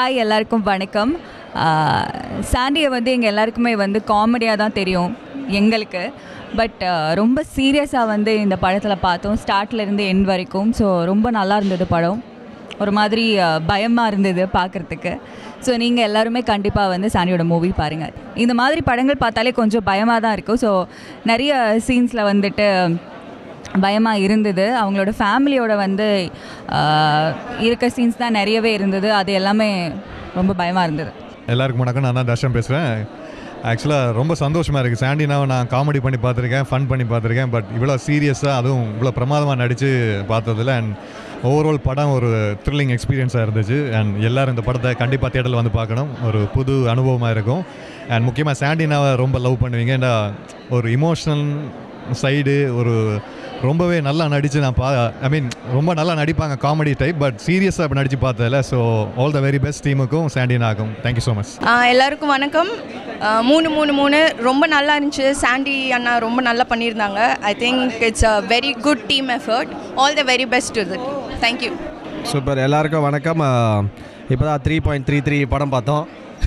hi எல்லாருக்கும் வணக்கம் சாண்டியை வந்து எங்கள் எல்லாருக்குமே வந்து காமெடியாக தான் தெரியும் எங்களுக்கு பட் ரொம்ப சீரியஸாக வந்து இந்த படத்தில் பார்த்தோம் ஸ்டார்ட்ல இருந்து எண்ட் வரைக்கும் ஸோ ரொம்ப நல்லா இருந்தது படம் ஒரு மாதிரி பயமாக இருந்தது பார்க்குறதுக்கு ஸோ நீங்கள் எல்லாருமே கண்டிப்பாக வந்து சாண்டியோட மூவி பாருங்கள் இந்த மாதிரி படங்கள் பார்த்தாலே கொஞ்சம் பயமாக தான் இருக்கும் ஸோ நிறைய சீன்ஸில் வந்துட்டு பயமாக இருந்தது அவங்களோட ஃபேமிலியோட வந்து ஆஹ், இருக்க சீன்ஸ் தான் நிறையவே இருந்தது அது எல்லாமே ரொம்ப பயமாக இருந்தது எல்லாருக்கும் வணக்கம் நான் தான் தர்ஷன் பேசுகிறேன் ஆக்சுவலாக ரொம்ப சந்தோஷமாக இருக்குது சாண்டினாவை நான் காமெடி பண்ணி பார்த்துருக்கேன் ஃபன் பண்ணி பார்த்துருக்கேன் பட் இவ்வளோ சீரியஸாக அதுவும் இவ்வளோ பிரமாதமாக நடித்து பார்த்ததில்ல அண்ட் ஓவரால் படம் ஒரு த்ரில்லிங் எக்ஸ்பீரியன்ஸாக இருந்துச்சு அண்ட் எல்லாரும் இந்த படத்தை கண்டிப்பாக தேட்டரில் வந்து பார்க்கணும் ஒரு புது அனுபவமாக இருக்கும் அண்ட் முக்கியமாக சாண்டினாவை ரொம்ப லவ் பண்ணுவீங்க ஏன்டா ஒரு இமோஷனல் சைடு ஒரு ரொம்பவே நல்லா நடித்து நான் பா ஐ மீன் ரொம்ப நல்லா நடிப்பாங்க காமெடி டைப் பட் சீரியஸாக இப்போ நடித்து பார்த்ததில்ல so all the very best டீமுக்கும் சாண்டினாக்கும் தேங்க்யூ ஸோ மச் ஆ, எல்லாருக்கும் வணக்கம் ஆ, மூணு மூணு மூணு ரொம்ப நல்லா இருந்துச்சு சாண்டி அண்ணா ரொம்ப நல்லா பண்ணியிருந்தாங்க I think it's a very good team effort all the very best to that thank you super எல்லாருக்கும் வணக்கம் இப்போ தான் த்ரீ பாயிண்ட் த்ரீ த்ரீ படம் பார்த்தோம்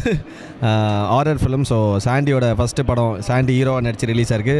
ஆரர் ஃபிலிம் ஸோ சாண்டியோட ஃபஸ்ட்டு படம் சாண்டி ஹீரோ நடிச்சு ரிலீஸ் ஆயிருக்கு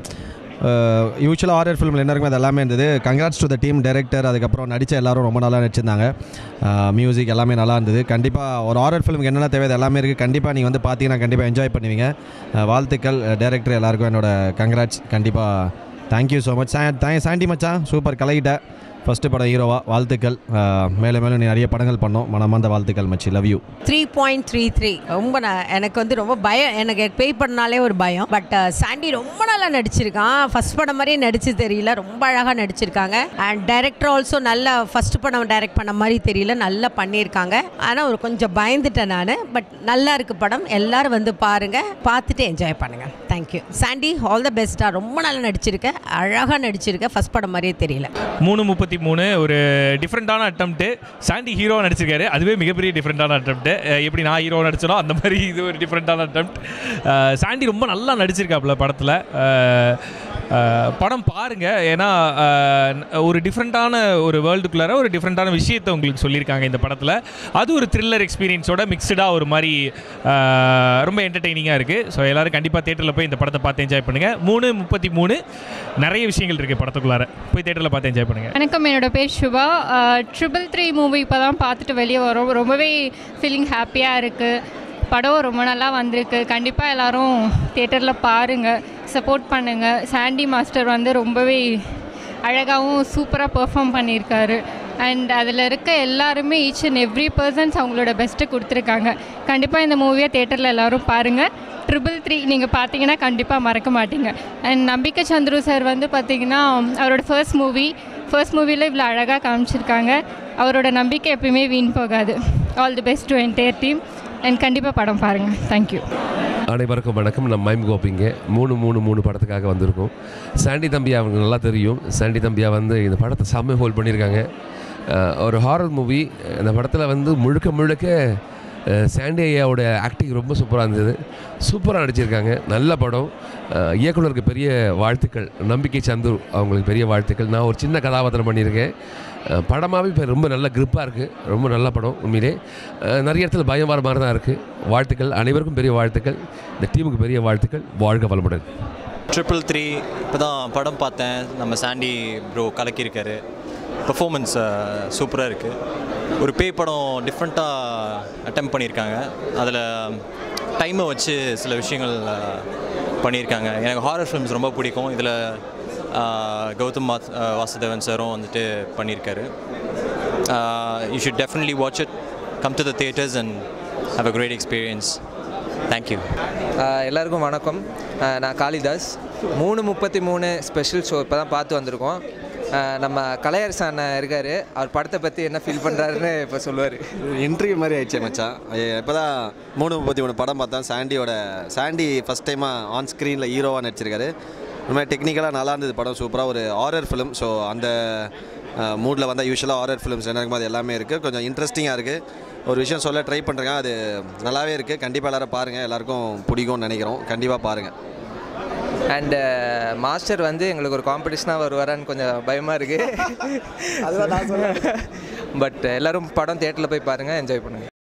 யூஸ்வலாக ஆரர் ஃபிலிமில் என்ன இருக்குமோ அது எல்லாமே இருந்தது congrats to the team director அதுக்கப்புறம் நடித்த எல்லாரும் ரொம்ப நல்லா நடிச்சிருந்தாங்க மியூசிக் எல்லாமே நல்லா இருந்தது கண்டிப்பாக ஒரு ஆரர் ஃபிலிமுக்கு என்னென்ன தேவை அது எல்லாமே இருக்குது கண்டிப்பாக நீங்கள் வந்து பார்த்தீங்கன்னா கண்டிப்பாக என்ஜாய் பண்ணுவீங்க அஹ், வாழ்த்துக்கள் டைரக்டர் எல்லாருக்கும் என்னோட கங்க்ராட்ஸ் கண்டிப்பாக தேங்க்யூ ஸோ மச் சா சாண்டி மச்சான் சூப்பர் கலகிட்ட ஃபஸ்ட்டு படம் ஹீரோவா வாழ்த்துக்கள் அஹ், மேலும் மேலும் நீ நிறைய படங்கள் பண்ணோம் மனமார்ந்த வாழ்த்துக்கள் மச்சி love you three point three three ரொம்ப ந- எனக்கு வந்து ரொம்ப பயம் எனக்கு பேய் பண்ணாலே ஒரு பயம் பட் சாண்டி ரொம்ப நல்லா நடிச்சிருக்கான் ஃபர்ஸ்ட் படம் மாதிரியே நடிச்சு தெரியல ரொம்ப அழகாக நடிச்சிருக்காங்க அண்ட் டைரக்டர் ஆல்சோ நல்லா ஃபர்ஸ்ட் படம் டைரக்ட் பண்ண மாதிரி தெரியல நல்லா பண்ணியிருக்காங்க ஆனால் ஒரு கொஞ்சம் பயந்துட்டேன் நான் பட் நல்லா இருக்கு படம் எல்லாரும் வந்து பாருங்க பார்த்துட்டு என்ஜாய் பண்ணுங்க தேங்க்யூ சாண்டி ஆல் த பெஸ்ட்டாக ரொம்ப நல்லா நடிச்சிருக்க அழகாக நடிச்சிருக்க ஃபர்ஸ்ட் படம் மாதிரியே தெரியல மூணு முப்பத்தி மூணு ஒரு டிஃப்ரெண்ட்டான அட்டம்ப்ட்டு சாண்டி ஹீரோ நடிச்சிருக்காரு அதுவே மிகப்பெரிய டிஃப்ரெண்ட்டான அட்டம்ப்ட்டு எப்படி நான் ஹீரோ நடிச்சனோ அந்த மாதிரி இது ஒரு டிஃப்ரெண்ட்டான அட்டம்ப்ட் சாண்டி ரொம்ப நல்லா நடிச்சிருக்காப்புல படத்தில் படம் பாருங்க ஏன்னா அஹ், ஒரு டிஃப்ரெண்ட்டான ஒரு வேர்ல்டுக்குள்ளார ஒரு டிஃப்ரெண்ட்டான விஷயத்தை உங்களுக்கு சொல்லியிருக்காங்க இந்த படத்தில் அது ஒரு த்ரில்லர் எக்ஸ்பீரியன்ஸோட மிக்சடாக ஒரு மாதிரி அஹ், ரொம்ப என்டர்டெய்னிங்காக இருக்குது ஸோ எல்லோரும் கண்டிப்பாக தேட்டரில் போய் இந்த படத்தை பார்த்து என்ஜாய் பண்ணுங்கள் மூணு முப்பத்தி மூணு நிறைய விஷயங்கள் இருக்குது படத்துக்குள்ளார போய் தேட்டரில் பார்த்து என்ஜாய் பண்ணுங்கள் வணக்கம் என்னோட பேர் சுபா ட்ரிபிள் த்ரீ மூவி இப்போ தான் பார்த்துட்டு வெளியே வரோம் ரொம்பவே ஃபீலிங் ஹாப்பியாக இருக்குது படம் ரொம்ப நல்லா வந்திருக்கு கண்டிப்பாக எல்லாரும் தேட்டரில் பாருங்கள் சப்போர்ட் பண்ணுங்கள் சாண்டி மாஸ்டர் வந்து ரொம்பவே அழகாகவும் சூப்பராக பெர்ஃபார்ம் பண்ணியிருக்காரு அண்ட் அதில் இருக்க எல்லாருமே ஈச் அண்ட் எவ்ரி பர்சன்ஸ் அவங்களோட பெஸ்ட்டு கொடுத்துருக்காங்க கண்டிப்பாக இந்த மூவியை தேட்டரில் எல்லாரும் பாருங்கள் ட்ரிபிள் த்ரீ நீங்கள் பார்த்தீங்கன்னா கண்டிப்பாக மறக்க மாட்டீங்க அண்ட் நம்பிக்கை சந்துரு சார் வந்து பார்த்தீங்கன்னா அவரோட ஃபர்ஸ்ட் மூவி ஃபர்ஸ்ட் மூவியில் இவ்வளோ அழகாக காமிச்சிருக்காங்க அவரோட நம்பிக்கை எப்பயுமே வீண் போகாது all the best to entire team and கண்டிப்பாக படம் பாருங்கள் தேங்க்யூ அனைவருக்கும் வணக்கம் நான் மைம் கோபிங்க மூணு மூணு மூணு படத்துக்காக வந்திருக்கோம் சாண்டி தம்பியா அவங்க நல்லா தெரியும் சாண்டி தம்பியா வந்து இந்த படத்தை செம்ம ஹோல்ட் பண்ணியிருக்காங்க அஹ் ஒரு ஹாரர் மூவி இந்த படத்தில் வந்து முழுக்க முழுக்க அஹ் சாண்டி ஐயாவோட ஆக்டிங் ரொம்ப சூப்பராக இருந்தது சூப்பராக நடிச்சிருக்காங்க நல்ல படம் அஹ் இயக்குனருக்கு பெரிய வாழ்த்துக்கள் நம்பிக்கை சந்துரு அவங்களுக்கு பெரிய வாழ்த்துக்கள் நான் ஒரு சின்ன கதாபாத்திரம் பண்ணியிருக்கேன் அஹ் படமாவே இப்போ ரொம்ப நல்ல grip-ஆ இருக்குது ரொம்ப நல்ல படம் உண்மையிலே அஹ் நிறைய இடத்துல பயம் வர மாதிரி தான் இருக்குது வாழ்த்துக்கள் அனைவருக்கும் பெரிய வாழ்த்துக்கள் இந்த டீமுக்கு பெரிய வாழ்த்துக்கள் வாழ்க வளமுடன் ட்ரிபிள் த்ரீ இப்போ தான் படம் பார்த்தேன் நம்ம சாண்டி ப்ரோ கலக்கியிருக்காரு பெர்ஃபார்மன்ஸ் சூப்பராக இருக்குது ஒரு பேய் படம் டிஃப்ரெண்ட்டாக அட்டம் பண்ணியிருக்காங்க அதில் டைமை வச்சு சில விஷயங்கள் அஹ், பண்ணியிருக்காங்க எனக்கு ஹாரர் ஃபிலிம்ஸ் ரொம்ப பிடிக்கும் இதில் கௌதம் வாஸ் வாசுதேவன் சாரும் வந்துட்டு பண்ணியிருக்காரு you should definitely watch it come to the theatres and have a great experience thank you ஆஹ் எல்லாருக்கும் வணக்கம் ஆஹ் நான் காளிதாஸ் மூணு முப்பத்தி மூணு ஸ்பெஷல் ஷோ இப்போ தான் பார்த்து வந்திருக்கோம் ஆஹ் நம்ம கலையரசு அண்ணன் இருக்கார் அவர் படத்தை பற்றி என்ன ஃபீல் பண்ணுறாருன்னு இப்போ சொல்லுவார் இன்டர்வியூ மாதிரி ஆயிடுச்சு மச்சான் இப்போ தான் மூணு முப்பத்தி மூணு படம் பார்த்தேன் சாண்டியோட சாண்டி ஃபஸ்ட் டைமாக ஆன் ஸ்க்ரீனில் ஹீரோவாக நடிச்சிருக்காரு இந்த மாதிரி டெக்னிக்கலாக நல்லா இருந்தது படம் சூப்பராக ஒரு ஹாரர் ஃபிலிம் ஸோ அந்த மூடில் வந்தால் யூஸ்வலாக ஹாரர் ஃபிலிம்ஸ் என்ன இருக்குமோ அது எல்லாமே இருக்குது கொஞ்சம் இன்ட்ரெஸ்டிங்காக இருக்குது ஒரு விஷயம் சொல்ல ட்ரை பண்ணுறேங்க அது நல்லாவே இருக்குது கண்டிப்பாக எல்லாரும் பாருங்கள் எல்லாருக்கும் பிடிக்கும்னு நினைக்கிறோம் கண்டிப்பாக பாருங்கள் அண்டு மாஸ்டர் வந்து எங்களுக்கு ஒரு காம்படிஷனாக வருவாரான்னு கொஞ்சம் பயமாக இருக்குது பட் எல்லோரும் படம் தேட்டரில் போய் பாருங்கள் என்ஜாய் பண்ணுங்கள்